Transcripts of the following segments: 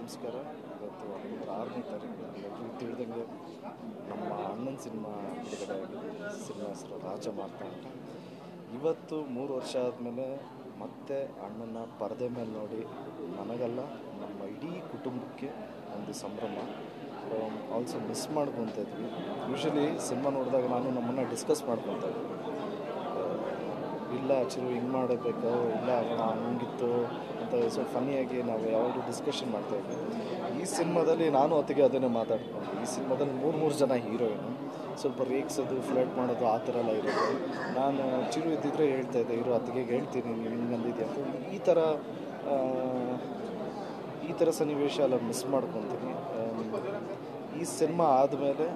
ನಮಸ್ಕಾರ ಇವತ್ತು ಅಕ್ಟೋಬರ್ ಆರನೇ ತಾರೀಕು ಎಲ್ಲರಿಗೂ ತಿಳಿದಂಗೆ ನಮ್ಮ ಅಣ್ಣನ ಸಿನಿಮಾ ಬಿಡುಗಡೆ ಆಗಿದೆ ಸಿನಿಮಾ ಹೆಸರು ರಾಜ ಮಾರ್ತಾಂಡ ಇವತ್ತು ಮೂರು ವರ್ಷ ಆದಮೇಲೆ ಮತ್ತೆ ಅಣ್ಣನ ಪರದೆ ಮೇಲೆ ನೋಡಿ ನನಗಲ್ಲ ನಮ್ಮ ಇಡೀ ಕುಟುಂಬಕ್ಕೆ ಒಂದು ಸಂಭ್ರಮ ಆಲ್ಸೋ ಮಿಸ್ ಮಾಡ್ಕೊತಾ ಇದ್ವಿ ಯೂಶಲಿ ಸಿನಿಮಾ ನೋಡಿದಾಗ ನಾನು ನಮ್ಮನ್ನು ಡಿಸ್ಕಸ್ ಮಾಡ್ಕೊತಾ ಇದ್ವಿ ಇಲ್ಲ ಚಿರು ಹಿಂಗೆ ಮಾಡಬೇಕು ಇಲ್ಲ ಅಣ್ಣ ಹಂಗಿತ್ತು ಅಂತ ಸ್ವಲ್ಪ ಫನ್ನಿಯಾಗಿ ನಾವು ಯಾವಾಗಲೂ ಡಿಸ್ಕಷನ್ ಮಾಡ್ತಾ ಇದ್ವಿ ಈ ಸಿನಿಮಾದಲ್ಲಿ ನಾನು ಹೊತ್ತಿಗೆ ಅದನ್ನೇ ಮಾತಾಡ್ಕೊಂಡು ಈ ಸಿನಿಮಾದಲ್ಲಿ ಮೂರು ಮೂರು ಜನ ಹೀರೋಯಿನು ಸ್ವಲ್ಪ ರೇಗ್ಸೋದು ಫ್ಲರ್ಟ್ ಮಾಡೋದು ಆ ಥರ ಎಲ್ಲ ಇರೋದು ನಾನು ಚಿರು ಇದ್ದಿದ್ರೆ ಹೇಳ್ತಾ ಇದ್ದೆ ಇರೋ ಅತ್ತಿಗೆ ಹೇಳ್ತೀನಿ ನೀನು ಹಿಂಗೆ ಅಂದಿದ್ಯಾ ಅಂತ ಈ ಥರ ಆ, ಈ ಥರ ಸನ್ನಿವೇಶ ಎಲ್ಲ ಮಿಸ್ ಮಾಡ್ಕೊತೀನಿ ಆಮ್, ಈ ಸಿನಿಮಾ ಆದಮೇಲೆ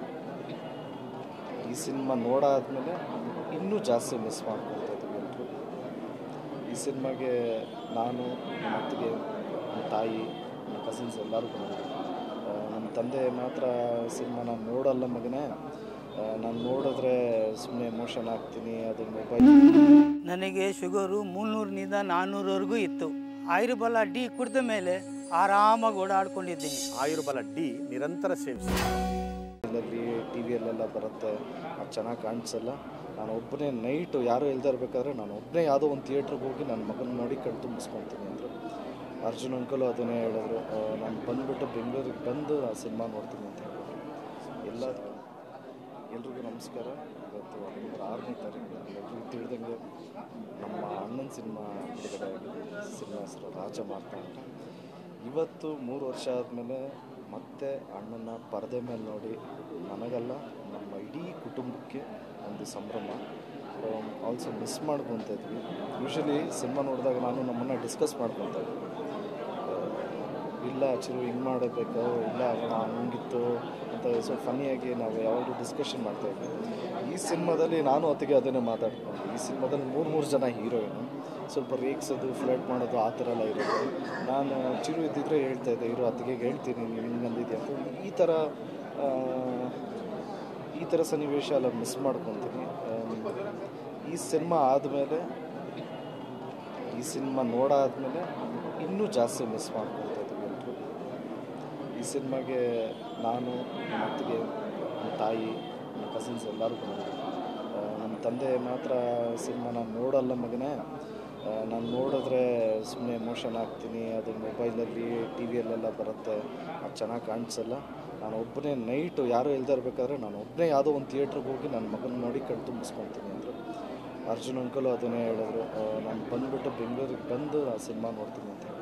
ಈ ಸಿನಿಮಾ ನೋಡಾದ್ಮೇಲೆ ಇನ್ನೂ ಜಾಸ್ತಿ ಮಿಸ್ ಮಾಡ್ಕೊಳ್ತಾ ಇದ್ದೀವಿ ಎಲ್ಲರೂ ಈ ಸಿನಿಮಾಗೆ ನಾನು ನಮ್ಮ ಅತ್ತಿಗೆ ನಮ್ಮ ತಾಯಿ ನಮ್ಮ ಕಸಿನ್ಸ್ ಎಲ್ಲರೂ ಬಂದಿದ್ರು ಆ, ನಮ್ಮ ತಂದೆ ಮಾತ್ರ ಸಿನಿಮಾ ನಾನು ನೋಡಲ್ಲ ಮಗನೇ ನಾನು ನೋಡಿದ್ರೆ ಸುಮ್ಮನೆ ಎಮೋಷನ್ ಆಗ್ತೀನಿ ಅದು ಮೊಬೈಲ್ ನನಗೆ ಶುಗರು ಮುನ್ನೂರಿನಿಂದ ನಾನ್ನೂರವರೆಗೂ ಇತ್ತು ಆಯುರ್ಬಲ ಡಿ ಕುಡಿದ ಮೇಲೆ ಆರಾಮಾಗಿ ಓಡಾಡ್ಕೊಂಡಿದ್ದೀನಿ ಆಯುರ್ಬಲ ಡಿ ನಿರಂತರ ಸೇವಿಸಿ ಅಲ್ಲಿ ಟಿ ವಿಯಲ್ಲೆಲ್ಲ ಬರುತ್ತೆ ಅದು ಚೆನ್ನಾಗಿ ಕಾಣಿಸಲ್ಲ ನಾನು ಒಬ್ಬನೇ ನೈಟು ಯಾರು ಇಲ್ದೇ ಇರಬೇಕಾದ್ರೆ ನಾನು ಒಬ್ಬನೇ ಯಾವುದೋ ಒಂದು ಥಿಯೇಟ್ರಿಗೆ ಹೋಗಿ ನನ್ನ ಮಗನ ನೋಡಿ ಕಣ್ ತುಂಬಿಸ್ಕೊತೀನಿ ಅಂದರು ಅರ್ಜುನ್ ಅಂಕಲು ಅದನ್ನೇ ಹೇಳಿದ್ರು ನಾನು ಬಂದುಬಿಟ್ಟು ಬೆಂಗಳೂರಿಗೆ ಬಂದು ಆ ಸಿನಿಮಾ ನೋಡ್ತೀನಿ ಅಂತ ಹೇಳಿದ್ರು ಎಲ್ಲ ಎಲ್ರಿಗೂ ನಮಸ್ಕಾರ ಇವತ್ತು ಅಕ್ಟೋಬರ್ ಆರನೇ ತಾರೀಕು ಎಲ್ಲರಿಗೂ ತಿಳಿದಂಗೆ ನಮ್ಮ ಅಣ್ಣನ ಸಿನಿಮಾ ಬಿಡುಗಡೆ ಆಗಿದೆ ಸಿನಿಮಾ ಹೆಸರು ರಾಜ ಮಾರ್ತಾಂಡ ಇವತ್ತು ಮೂರು ವರ್ಷ ಆದಮೇಲೆ ಮತ್ತೆ ಅಣ್ಣನ ಪರದೆ ಮೇಲೆ ನೋಡಿ ನನಗಲ್ಲ ನಮ್ಮ ಇಡೀ ಕುಟುಂಬಕ್ಕೆ ಒಂದು ಸಂಭ್ರಮ ಆಲ್ಸೋ ಮಿಸ್ ಮಾಡ್ಕೊತಾ ಇದ್ವಿ ಯೂಶಲಿ ಸಿನಿಮಾ ನೋಡಿದಾಗ ನಾನು ನಮ್ಮನ್ನು ಡಿಸ್ಕಸ್ ಮಾಡ್ಕೊತಾ ಇದ್ವಿ ಇಲ್ಲ ಚಿರು ಹಿಂಗೆ ಮಾಡಬೇಕು ಇಲ್ಲ ಅಣ್ಣ ಹಂಗಿತ್ತು ಅಂತ ಸ್ವಲ್ಪ ಫನ್ನಿಯಾಗಿ ನಾವು ಯಾವಾಗಲೂ ಡಿಸ್ಕಷನ್ ಮಾಡ್ತಾ ಇದ್ವಿ ಈ ಸಿನಿಮಾದಲ್ಲಿ ನಾನು ಹೊತ್ತಿಗೆ ಅದನ್ನೇ ಮಾತಾಡ್ಕೊಂಡು ಈ ಸಿನಿಮಾದಲ್ಲಿ ಮೂರು ಮೂರು ಜನ ಹೀರೋಯಿನು ಸ್ವಲ್ಪ ರೇಗ್ಸೋದು ಫ್ಲರ್ಟ್ ಮಾಡೋದು ಆ ಥರ ಎಲ್ಲ ಇರೋದು ನಾನು ಚಿರು ಇದ್ದಿದ್ರೆ ಹೇಳ್ತಾ ಇದ್ದೆ ಇರೋ ಅತ್ತಿಗೆ ಹೇಳ್ತೀನಿ ನೀನು ಹಿಂಗೆ ಅಂದಿದ್ಯಾ ಅಂತ ಈ ಥರ ಆ, ಈ ಥರ ಸನ್ನಿವೇಶ ಎಲ್ಲ ಮಿಸ್ ಮಾಡ್ಕೊತೀನಿ ಆಮ್, ಈ ಸಿನಿಮಾ ಆದಮೇಲೆ ಈ ಸಿನಿಮಾ ನೋಡಾದ್ಮೇಲೆ ಇನ್ನೂ ಜಾಸ್ತಿ ಮಿಸ್ ಮಾಡ್ಕೊಳ್ತಾ ಇದ್ದೀವಿ ಎಲ್ಲರೂ ಈ ಸಿನಿಮಾಗೆ ನಾನು ನಮ್ಮ ಅತ್ತಿಗೆ ನಮ್ಮ ತಾಯಿ ನಮ್ಮ ಕಸಿನ್ಸ್ ಎಲ್ಲರೂ ಬಂದಿದ್ರು ಆ, ನಮ್ಮ ತಂದೆ ಮಾತ್ರ ಸಿನಿಮಾ ನಾನು ನೋಡಲ್ಲ ಮಗನೇ ನಾನು ನೋಡಿದ್ರೆ ಸುಮ್ಮನೆ ಎಮೋಷನ್ ಆಗ್ತೀನಿ ಅದು ಮೊಬೈಲಲ್ಲಿ ಟಿ ವಿಯಲ್ಲೆಲ್ಲ ಬರುತ್ತೆ ಅದು ಚೆನ್ನಾಗಿ ಕಾಣಿಸಲ್ಲ ನಾನು ಒಬ್ಬನೇ ನೈಟು ಯಾರು ಇಲ್ದೇ ಇರಬೇಕಾದ್ರೆ ನಾನು ಒಬ್ಬನೇ ಯಾವುದೋ ಒಂದು ಥಿಯೇಟ್ರಿಗೆ ಹೋಗಿ ನನ್ನ ಮಗನ ನೋಡಿ ಕಣ್ ತುಂಬಿಸ್ಕೊತೀನಿ ಅಂದರು ಅರ್ಜುನ್ ಅಂಕಲು ಅದನ್ನೇ ಹೇಳಿದ್ರು ನಾನು ಬಂದುಬಿಟ್ಟು ಬೆಂಗಳೂರಿಗೆ ಬಂದು ಆ ಸಿನಿಮಾ ನೋಡ್ತೀನಿ ಅಂತ ಹೇಳಿದ್ರು